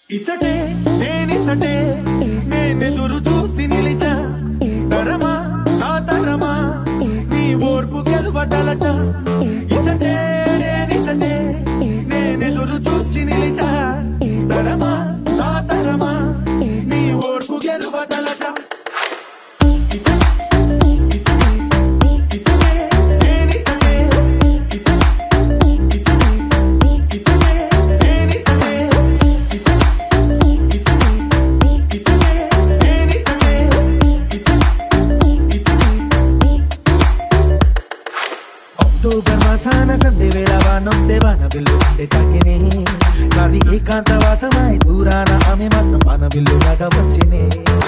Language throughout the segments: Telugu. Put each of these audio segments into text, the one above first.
ఇతటే నేనితటే నేనెదురు చూసి నిలిచా తరమా నా తరమా నీ ఓర్పు గెలవటలట ఇతటే నేనితటే నేనెదురు చూసి నిలిచా తరమా నా తరమా నీ ఓర్పు గెలవటలట ఇతటే ఇతటే ఇతటే నేనితటే ఇతటే ఇతటే నేనితటే అక్టోబర్ మాసాన సంధి వేళ వానొందే వాన బిల్లు ఉండే తాకినే నాది ఏకాంత వాసమై దూరాన ఆమె మాత్రం వాన బిల్లు లాగా వచ్చినే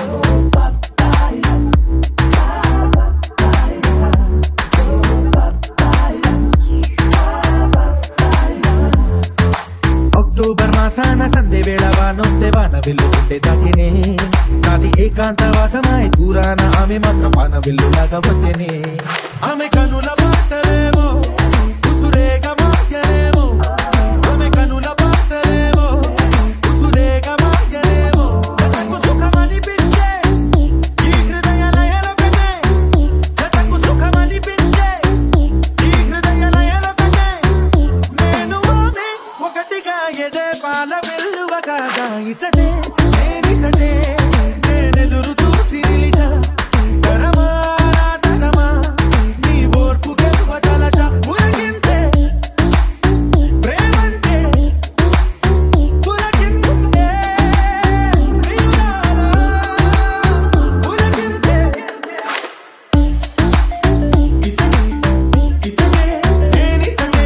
అక్టోబర్ మాసాన సంధి వేళ వానొందే వాన బిల్లు ఉండే తాకినే నాది ఏకాంత వాసమై దూరాన ఆమె మాత్రం వాన బిల్లు లాగా వచ్చినే ఆమె కనుల పాటలేమో ఉసురేగా మాయలేమో ఆమె కనుల పాటలేమో ఉసురేగా మాయలేమో జతకు సుఖమనిపించే ఈ హృదయ లయలొకటే జతకు సుఖమనిపించే ఈ హృదయ లయలొకటే నేను ఆమె ఒకటిగా ఎదే పాల వెల్లువ కాదా ఇతడే నేనితడే నేనెదురు చూసి నిలిచా తరమా నా తరమా నీ ఓర్పు గెలువ జలజ ఉరగింతే ప్రేమంటే ఉరగింతే ప్రియురాలా ఉరగింతే ఇతడే ఇతడే నేనితడే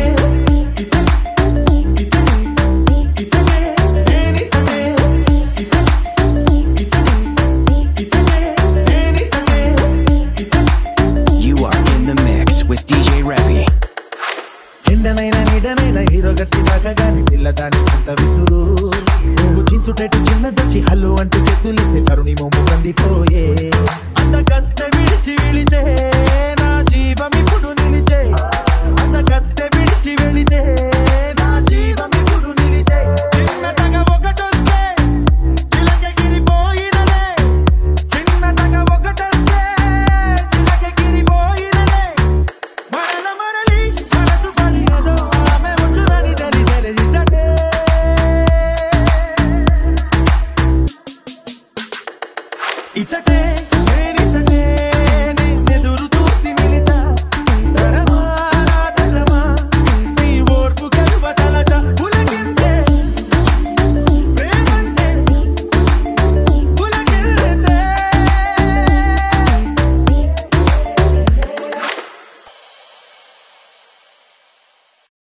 You are in the mix with DJ Revy. ఎండనైన నిడనైన హీరో గట్టి తాకగాని పిల్లదాని అంత విసురు నువ్వు చించుటట్టు చిన్నదొచ్చి హల్లు అంటూ చేతులెత్తే తరుణి మొమ్ము కందిపోయే అంతకంతే విడిచి వెళితే నా జీవం ఇప్పుడు నిలిచే అంతకంతే విడిచి వెళితే నా జీవం ఇప్పుడు నిలిచే చిన్నదగ ఒకటొస్తే చిలకెగిరిపోయినదే చిన్నదగ ఒకటొస్తే చిలకెగిరిపోయినదే మరల మరలి మనసు పడినదో ఆమె వచ్చునని తెలిసెను ఇతడే. ఇతడే